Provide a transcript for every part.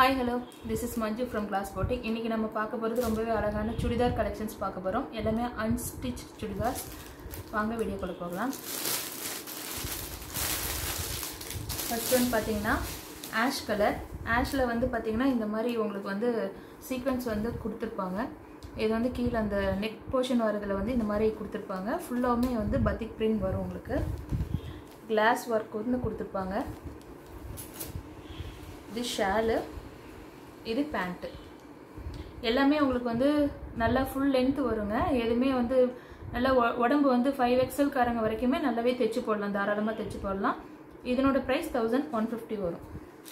hi hello this is Manju from class boutique இன்றைக்கி நம்ம பார்க்க போகிறது ரொம்பவே அழகான சுடிதார் கலெக்ஷன்ஸ் பார்க்க போகிறோம் எல்லாமே அன்ஸ்டிச் சுடிதார்ஸ் வாங்க வீடியோக்குள்ள போகலாம் ஃபர்ஸ்ட் ஒன் பார்த்தீங்கன்னா ஆஷ் கலர் ஆஷில் வந்து பார்த்தீங்கன்னா இந்த மாதிரி உங்களுக்கு வந்து சீக்வன்ஸ் வந்து கொடுத்துருப்பாங்க இது வந்து கீழே அந்த நெக் போர்ஷன் வரதில் வந்து இந்த மாதிரி கொடுத்துருப்பாங்க ஃபுல்லாகவுமே வந்து பத்திக் பிரிண்ட் வரும் உங்களுக்கு கிளாஸ் ஒர்க் வந்து கொடுத்துருப்பாங்க இது ஷாலு இது பேண்ட்டு எல்லாமே உங்களுக்கு வந்து நல்லா ஃபுல் லென்த் வருங்க எதுவுமே வந்து நல்லா உ- உடம்பு வந்து ஃபைவ் எக்ஸல் காரங்க வரைக்குமே நல்லாவே தைச்சு போடலாம் தாராளமாக தைச்சு போடலாம் இதனோட ப்ரைஸ் தௌசண்ட் ஒன் ஃபிஃப்டி வரும்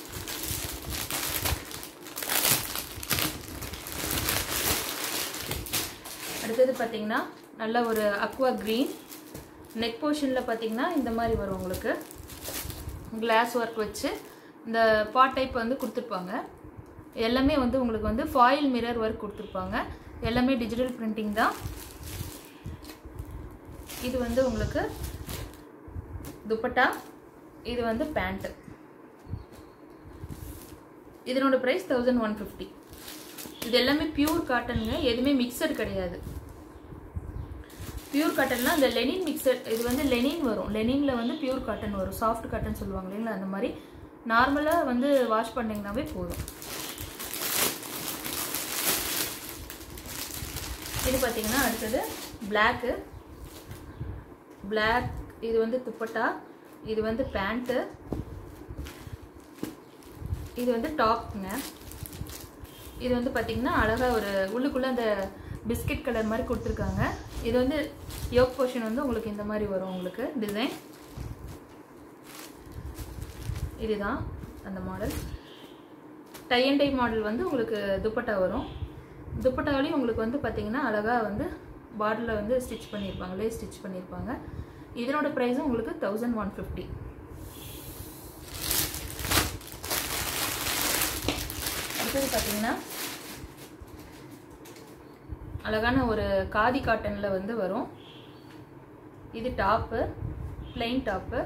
அடுத்தது பார்த்தீங்கன்னா நல்ல ஒரு அக்வா க்ரீன் நெக் போர்ஷனில் பார்த்தீங்கன்னா இந்த மாதிரி வரும் உங்களுக்கு கிளாஸ் ஒர்க் வச்சு இந்த பாட் டைப் வந்து கொடுத்துருப்பாங்க எல்லாமே வந்து உங்களுக்கு வந்து ஃபாயில் மிரர் ஒர்க் கொடுத்துருப்பாங்க எல்லாமே டிஜிட்டல் பிரிண்டிங் தான் இது வந்து உங்களுக்கு துப்பட்டா இது வந்து பேண்ட்டு இதனோட ப்ரைஸ் தௌசண்ட் ஒன் ஃபிஃப்டி இது எல்லாமே பியூர் காட்டனுங்க எதுவுமே மிக்சடு கிடையாது பியூர் காட்டன்னா இந்த லெனின் மிக்சர் இது வந்து லெனின் வரும் லெனின்ல வந்து பியூர் காட்டன் வரும் சாஃப்ட் காட்டன் சொல்லுவாங்க இல்லைங்களா அந்த மாதிரி நார்மலாக வந்து வாஷ் பண்ணிங்கனாவே போதும் இது பார்த்தீங்கன்னா அடுத்தது பிளாக்கு பிளாக் இது வந்து துப்பட்டா இது வந்து பேண்ட்டு இது வந்து டாப்ங்க இது வந்து பார்த்தீங்கன்னா அழகாக ஒரு உள்ளுக்குள்ளே அந்த பிஸ்கட் கலர் மாதிரி கொடுத்துருக்காங்க இது வந்து யோக் போர்ஷன் வந்து உங்களுக்கு இந்த மாதிரி வரும் உங்களுக்கு டிசைன் இதுதான் அந்த model tie and tie model வந்து உங்களுக்கு துப்பட்டா வரும் துப்பட்டாவிலையும் உங்களுக்கு வந்து பார்த்தீங்கன்னா அழகாக வந்து பார்டரில் வந்து ஸ்டிச் பண்ணியிருப்பாங்க லே ஸ்டிச் பண்ணியிருப்பாங்க இதனோட ப்ரைஸும் உங்களுக்கு தௌசண்ட் ஒன் ஃபிஃப்டி அடுத்தது பார்த்தீங்கன்னா அழகான ஒரு காதி காட்டனில் வந்து வரும் இது டாப்பு plain டாப்பு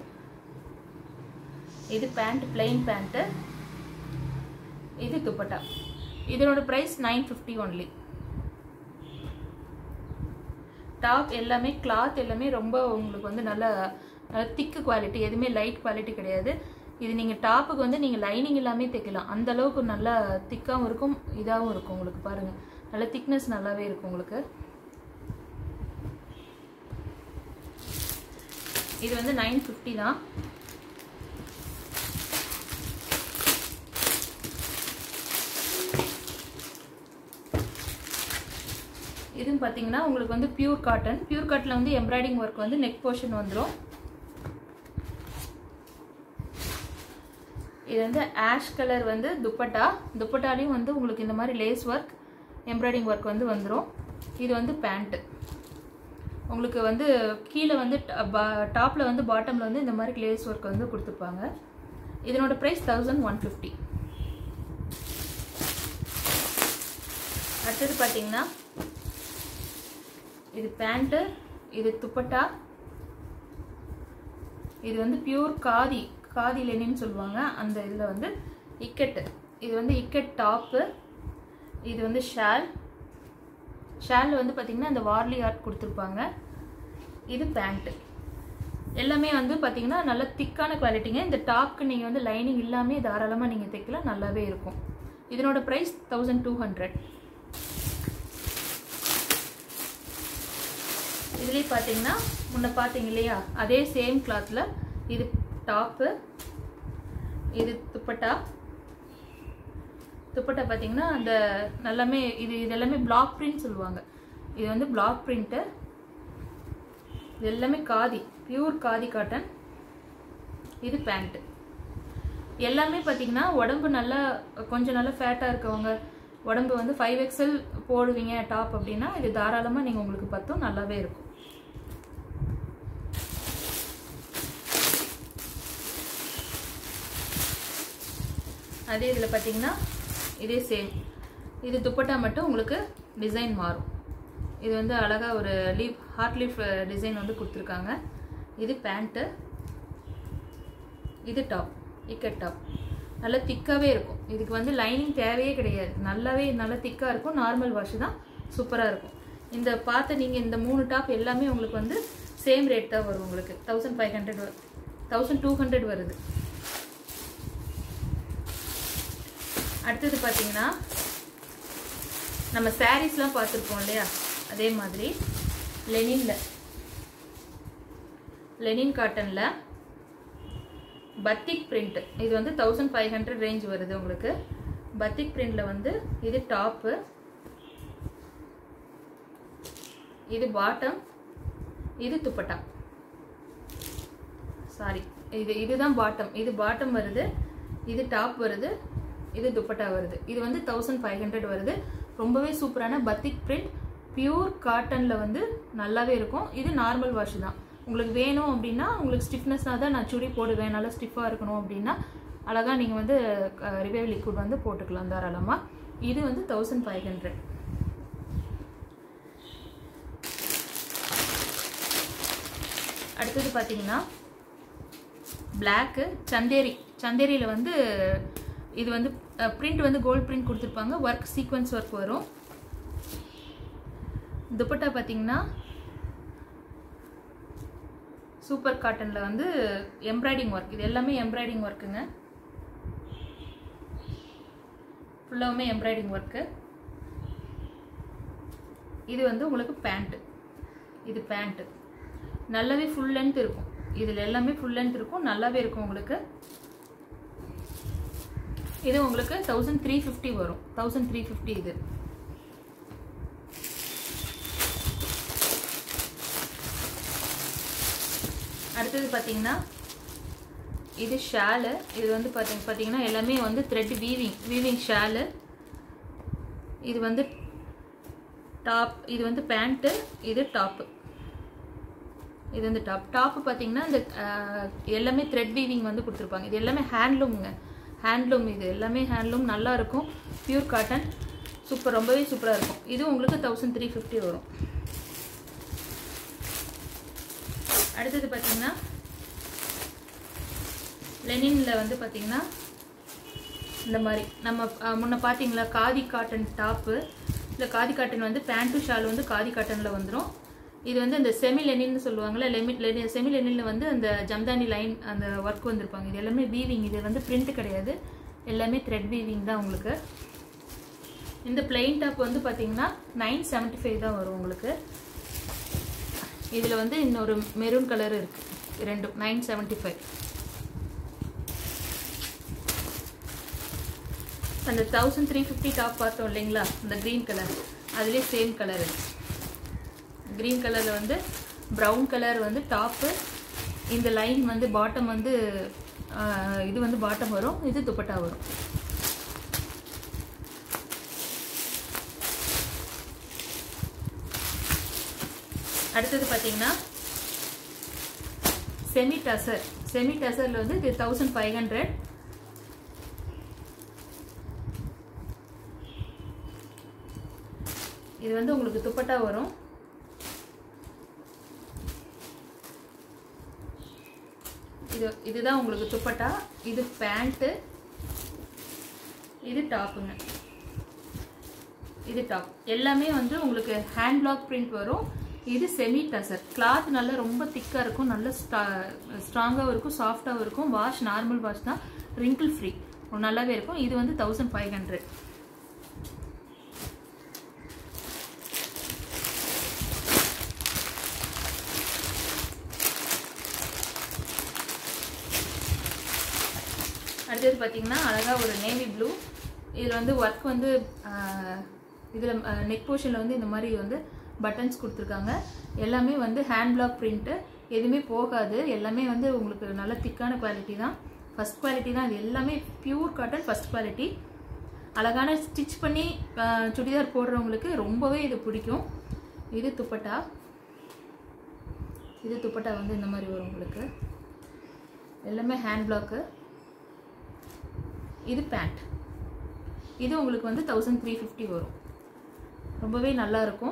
இது பேண்ட் plain பேண்ட்டு இது துப்பட்டா இதனோட price nine fifty only top எல்லாமே கிளாத் எல்லாமே ரொம்ப உங்களுக்கு வந்து நல்ல திக்கு குவாலிட்டி எதுவுமே லைட் குவாலிட்டி கிடையாது இது நீங்கள் டாப்புக்கு வந்து நீங்கள் லைனிங் எல்லாமே தைக்கலாம் அந்த அளவுக்கு நல்லா திக்காகவும் இருக்கும் இதாகவும் இருக்கும் உங்களுக்கு பாருங்கள் நல்ல திக்னஸ் நல்லாவே இருக்கும் உங்களுக்கு இது வந்து நைன் ஃபிஃப்டி தான் இதுன்னு பார்த்தீங்கன்னா உங்களுக்கு வந்து பியூர் காட்டன் பியூர் காட்டில் வந்து எம்ப்ராய்டிங் ஒர்க் வந்து நெக் போர்ஷன் வந்துடும் இது வந்து ஆஷ் கலர் வந்து துப்பட்டா துப்பட்டாலையும் வந்து உங்களுக்கு இந்த மாதிரி லேஸ் ஒர்க் எம்ப்ராய்டிங் ஒர்க் வந்து வந்துடும் இது வந்து பேண்ட்டு உங்களுக்கு வந்து கீழே வந்து டாப்பில் வந்து பாட்டமில் வந்து இந்த மாதிரி லேஸ் ஒர்க் வந்து கொடுத்துருப்பாங்க இதனோட ப்ரைஸ் தௌசண்ட் ஒன் ஃபிஃப்டி அடுத்தது பார்த்தீங்கன்னா இது பேண்ட்டு இது துப்பட்டா இது வந்து பியூர் காதி காதி லெனின்னு சொல்லுவாங்க அந்த இதில் வந்து இக்கெட்டு இது வந்து இக்கெட் டாப்பு இது வந்து ஷால் ஷாலில் வந்து பார்த்திங்கன்னா இந்த வார்லி ஆர்ட் கொடுத்துருப்பாங்க இது பேண்ட்டு எல்லாமே வந்து பார்த்தீங்கன்னா நல்ல திக்கான குவாலிட்டிங்க இந்த டாப்க்கு நீங்கள் வந்து லைனிங் இல்லாமல் தாராளமாக நீங்கள் தைக்கலாம் நல்லாவே இருக்கும் இதனோட ப்ரைஸ் தௌசண்ட் டூ ஹண்ட்ரட் இதுலேயே பார்த்தீங்கன்னா முன்ன பார்த்தீங்க இல்லையா அதே சேம் கிளாத்தில் இது டாப்பு இது துப்பட்டா துப்பட்டா பார்த்தீங்கன்னா அந்த நல்லாமே இது இது எல்லாமே பிளாக் பிரிண்ட் சொல்லுவாங்க இது வந்து பிளாக் பிரிண்ட்டு இது எல்லாமே காதி பியூர் காதி காட்டன் இது பேண்ட்டு எல்லாமே பார்த்தீங்கன்னா உடம்பு நல்லா கொஞ்சம் நல்லா ஃபேட்டாக இருக்கவங்க உடம்பு வந்து ஃபைவ் எக்ஸல் போடுவீங்க டாப் அப்படின்னா இது தாராளமாக நீங்கள் உங்களுக்கு பத்தும் நல்லாவே இருக்கும் அதே இதில் பார்த்தீங்கன்னா இதே சேம் இது துப்பட்டா மட்டும் உங்களுக்கு டிசைன் மாறும் இது வந்து அழகாக ஒரு லீஃப் ஹார்ட் லீஃப் டிசைன் வந்து கொடுத்துருக்காங்க இது பேண்ட்டு இது டாப் இக்கட் டாப் நல்லா திக்காகவே இருக்கும் இதுக்கு வந்து லைனிங் தேவையே கிடையாது நல்லாவே நல்லா திக்காக இருக்கும் நார்மல் வாஷ் தான் சூப்பராக இருக்கும் இந்த பார்த்த நீங்கள் இந்த மூணு டாப் எல்லாமே உங்களுக்கு வந்து சேம் ரேட் தான் வரும் உங்களுக்கு thousand five hundred thousand two hundred வருது அடுத்தது பார்த்தீங்கன்னா நம்ம சாரீஸ்லாம் பார்த்துருப்போம் இல்லையா அதே மாதிரி லெனினில் லெனின் காட்டனில் பத்திக் பிரிண்ட் இது வந்து தௌசண்ட் ஃபைவ் ஹண்ட்ரட் ரேஞ்ச் வருது உங்களுக்கு பத்திக் பிரிண்டில் வந்து இது டாப்பு இது பாட்டம் இது துப்பட்டா சாரி இது இதுதான் பாட்டம் இது பாட்டம் வருது இது டாப் வருது இது துப்பட்டா வருது இது வந்து தௌசண்ட் ஃபைவ் ஹண்ட்ரட் வருது ரொம்பவே சூப்பரான பத்திக் பிரிண்ட் பியூர் காட்டனில் வந்து நல்லாவே இருக்கும் இது நார்மல் வாஷ் தான் உங்களுக்கு வேணும் அப்படின்னா உங்களுக்கு ஸ்டிஃப்னஸ்னாக தான் நான் சுடி போடுவேன் நல்லா ஸ்டிஃபாக இருக்கணும் அப்படின்னா அழகாக நீங்கள் வந்து ரிவைவ் லிக்விட் வந்து போட்டுக்கலாம் தாராளமாக இது வந்து தௌசண்ட் ஃபைவ் ஹண்ட்ரட் அடுத்தது பார்த்தீங்கன்னா பிளாக்கு சந்தேரி சந்தேரியில் வந்து இது வந்து பிரிண்ட் வந்து கோல்ட் பிரிண்ட் கொடுத்துருப்பாங்க ஒர்க் சீக்வன்ஸ் ஒர்க் வரும் துப்பட்டா பார்த்தீங்கன்னா சூப்பர் காட்டனில் வந்து எம்ப்ராய்டிங் ஒர்க் இது எல்லாமே எம்ப்ராய்டிங் ஒர்க்குங்க ஃபுல்லாகவுமே எம்ப்ராய்டிங் ஒர்க்கு இது வந்து உங்களுக்கு பேண்ட்டு இது பேண்ட்டு நல்லாவே ஃபுல் லென்த் இருக்கும் இதில் எல்லாமே ஃபுல் லென்த் இருக்கும் நல்லாவே இருக்கும் உங்களுக்கு இது உங்களுக்கு தௌசண்ட் த்ரீ ஃபிஃப்டி வரும் தௌசண்ட் த்ரீ ஃபிஃப்டி இது அடுத்தது பார்த்தீங்கன்னா இது ஷாலு இது வந்து பார்த்தீங்க பார்த்தீங்கன்னா எல்லாமே வந்து த்ரெட் வீவிங் வீவிங் ஷாலு இது வந்து டாப் இது வந்து பேண்ட்டு இது டாப்பு இது வந்து டாப் டாப்பு பார்த்தீங்கன்னா இந்த எல்லாமே த்ரெட் வீவிங் வந்து கொடுத்துருப்பாங்க இது எல்லாமே ஹேண்ட்லூம்ங்க ஹேண்ட்லூம் இது எல்லாமே ஹேண்ட்லூம் நல்லா இருக்கும் பியூர் காட்டன் சூப்பர் ரொம்பவே சூப்பராக இருக்கும் இது உங்களுக்கு தௌசண்ட் த்ரீ ஃபிஃப்டி வரும் அடுத்தது பார்த்தீங்கன்னா லெனினில் வந்து பார்த்தீங்கன்னா இந்த மாதிரி நம்ம முன்ன பார்த்தீங்களா காதி காட்டன் டாப்பு இல்லை காதி காட்டன் வந்து பேண்ட்டு ஷால் வந்து காதி காட்டனில் வந்துடும் இது வந்து இந்த செமி லெனின்னு சொல்லுவாங்கள்ல லெமி லெனி செமி லெனினில் வந்து அந்த ஜம்தானி லைன் அந்த ஒர்க் வந்திருப்பாங்க இது எல்லாமே வீவிங் இது வந்து பிரிண்ட் கிடையாது எல்லாமே த்ரெட் வீவிங் தான் உங்களுக்கு இந்த பிளெயின் டாப் வந்து பார்த்தீங்கன்னா நைன் செவன்ட்டி ஃபைவ் தான் வரும் உங்களுக்கு இதில் வந்து இன்னொரு மெரூன் கலர் இருக்குது ரெண்டும் நைன் செவன்ட்டி ஃபைவ் அந்த தௌசண்ட் த்ரீ ஃபிஃப்டி டாப் பார்த்தோம் இல்லைங்களா அந்த க்ரீன் கலர் அதுலேயே சேம் கலர் க்ரீன் கலரில் வந்து ப்ரௌன் கலர் வந்து டாப்பு இந்த லைன் வந்து பாட்டம் வந்து இது வந்து பாட்டம் வரும் இது துப்பட்டா வரும் அடுத்தது பார்த்தீங்கன்னா செமி டசர் செமி டசரில் வந்து இது தௌசண்ட் ஃபைவ் ஹண்ட்ரட் இது வந்து உங்களுக்கு துப்பட்டா வரும் இது இதுதான் உங்களுக்கு துப்பட்டா இது பேண்ட்டு இது டாப்புங்க இது டாப் எல்லாமே வந்து உங்களுக்கு ஹேண்ட் பிளாக் பிரிண்ட் வரும் இது செமி டசர் கிளாத் நல்லா ரொம்ப திக்காக இருக்கும் நல்ல ஸ்டா ஸ்ட்ராங்காகவும் இருக்கும் சாஃப்டாகவும் இருக்கும் வாஷ் நார்மல் வாஷ் தான் ரிங்கிள் ஃப்ரீ நல்லாவே இருக்கும் இது வந்து தௌசண்ட் ஃபைவ் ஹண்ட்ரட் அடுத்தது பார்த்தீங்கன்னா அழகாக ஒரு நேவி ப்ளூ இதில் வந்து ஒர்க் வந்து இதில் நெக் போர்ஷனில் வந்து இந்த மாதிரி வந்து பட்டன்ஸ் கொடுத்துருக்காங்க எல்லாமே வந்து ஹேண்ட் பிளாக் பிரிண்ட்டு எதுவுமே போகாது எல்லாமே வந்து உங்களுக்கு நல்ல திக்கான குவாலிட்டி தான் ஃபஸ்ட் குவாலிட்டி தான் இது எல்லாமே பியூர் காட்டன் ஃபஸ்ட் குவாலிட்டி அழகான ஸ்டிச் பண்ணி சுடிதார் போடுறவங்களுக்கு ரொம்பவே இது பிடிக்கும் இது துப்பட்டா இது துப்பட்டா வந்து இந்த மாதிரி வரும் உங்களுக்கு எல்லாமே ஹேண்ட் பிளாக்கு இது பேண்ட் இது உங்களுக்கு வந்து தௌசண்ட் த்ரீ ஃபிஃப்டி வரும் ரொம்பவே நல்லா இருக்கும்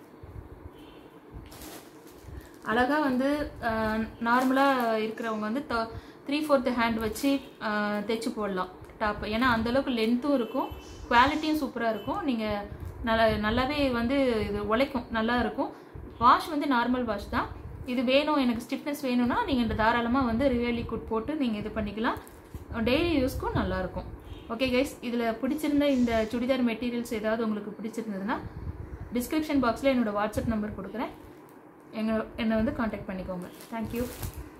அழகாக வந்து நார்மலாக இருக்கிறவங்க வந்து த்ரீ ஃபோர்த்து ஹேண்ட் வச்சு தைச்சு போடலாம் டாப் ஏன்னா அந்த அளவுக்கு லென்த்தும் இருக்கும் குவாலிட்டியும் சூப்பராக இருக்கும் நீங்கள் நல்லா நல்லாவே வந்து இது உழைக்கும் நல்லா இருக்கும் வாஷ் வந்து நார்மல் வாஷ் தான் இது வேணும் எனக்கு ஸ்டிஃப்னஸ் வேணும்னா நீங்கள் இந்த தாராளமாக வந்து ரியல் லிக்விட் போட்டு நீங்கள் இது பண்ணிக்கலாம் டெய்லி யூஸ்க்கும் நல்லாயிருக்கும் ஓகே கைஸ் இதில் பிடிச்சிருந்த இந்த சுடிதார் மெட்டீரியல்ஸ் ஏதாவது உங்களுக்கு பிடிச்சிருந்ததுன்னா டிஸ்கிரிப்ஷன் பாக்ஸில் என்னோடய வாட்ஸ்அப் நம்பர் கொடுக்குறேன் எங்கள் என்னை வந்து காண்டாக்ட் பண்ணிக்கோங்க தேங்க்யூ